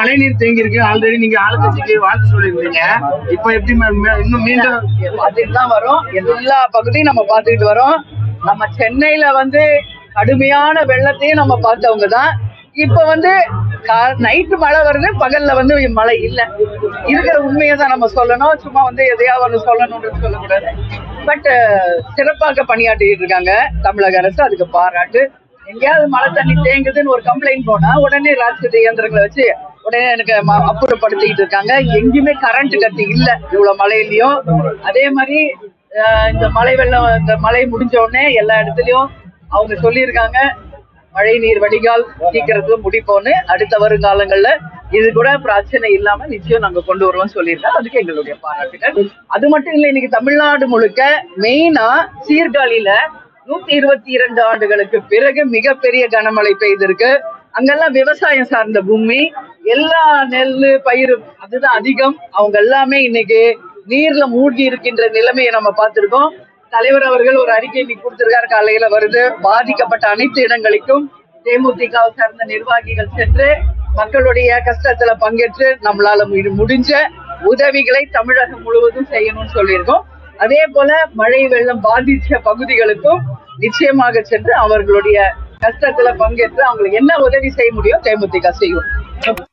மழை நீர் தேங்கி இருக்கு ஆல்ரெடி நீங்க ஆளுங்கட்சிக்கு வாழ்த்து சொல்லிருந்தீங்க இப்போ எப்படி ma'am? இன்னும் மீண்டும் பார்த்துட்டு தான் வரோம் எல்லா பகுதியும் நம்ம பார்த்துக்கிட்டு வரோம் நம்ம சென்னையில வந்து கடுமையான வெள்ளத்தையும் நம்ம பார்த்தவங்க தான் இப்ப வந்து நைட்டு மழை வருது பகல்ல வந்து மழை இல்ல இருக்கிற உண்மையை தான் நம்ம சொல்லணும் சும்மா வந்து எதையாவது ஒன்று சொல்லணும்னு சொல்லக்கூடாது பட் சிறப்பாக பணியாற்றிட்டு இருக்காங்க தமிழக அரசு அதுக்கு பாராட்டு எங்கேயாவது மழை தண்ணி தேங்குதுன்னு ஒரு கம்ப்ளைண்ட் போனா உடனே ராட்சத இயந்திரங்களை வச்சு உடனே எனக்கு ம- அப்புறப்படுத்திக்கிட்டு இருக்காங்க எங்கேயுமே கரண்ட் கட்டு இல்ல இவ்வளவு மழையிலயும் அதே மாதிரி அஹ், இந்த மழை வெள்ளம் இந்த மழை முடிஞ்ச உடனே எல்லா இடத்துலயும் அவங்க சொல்லியிருக்காங்க மழை நீர் வடிகால் சீக்கிரத்துல முடிப்போம்னு அடுத்த வருங்காலங்கள்ல இது கூட பிரச்சனை இல்லாம நிச்சயம் நாங்க கொண்டு வருவோம்னு சொல்லியிருக்கோம் அதுக்கு எங்களுடைய பாராட்டுகள் அது மட்டும் இல்ல இன்னைக்கு தமிழ்நாடு முழுக்க மெயினா சீர்காழியில நூத்தி இருபத்தி இரண்டு ஆண்டுகளுக்கு பிறகு மிகப்பெரிய கனமழை பெய்திருக்கு அங்கெல்லாம் விவசாயம் சார்ந்த பூமி எல்லா நெல்லு பயிர் அதுதான் அதிகம் அவங்க எல்லாமே இன்னைக்கு நீர்ல மூழ்கி இருக்கின்ற நிலைமையை நம்ம பார்த்திருக்கோம் தலைவர் அவர்கள் ஒரு அறிக்கை இன்னைக்கு கொடுத்திருக்காரு காலையில வருது பாதிக்கப்பட்ட அனைத்து இடங்களுக்கும் தேமுதிக சார்ந்த நிர்வாகிகள் சென்று மக்களுடைய கஷ்டத்துல பங்கேற்று நம்மளால மு- முடிஞ்ச உதவிகளை தமிழகம் முழுவதும் செய்யணும்னு சொல்லியிருக்கோம் அதே போல மழை வெள்ளம் பாதித்த பகுதிகளுக்கும் நிச்சயமாக சென்று அவர்களுடைய கஷ்டத்துல பங்கேற்று அவங்களுக்கு என்ன உதவி செய்ய முடியும் தேமுதிக செய்யும்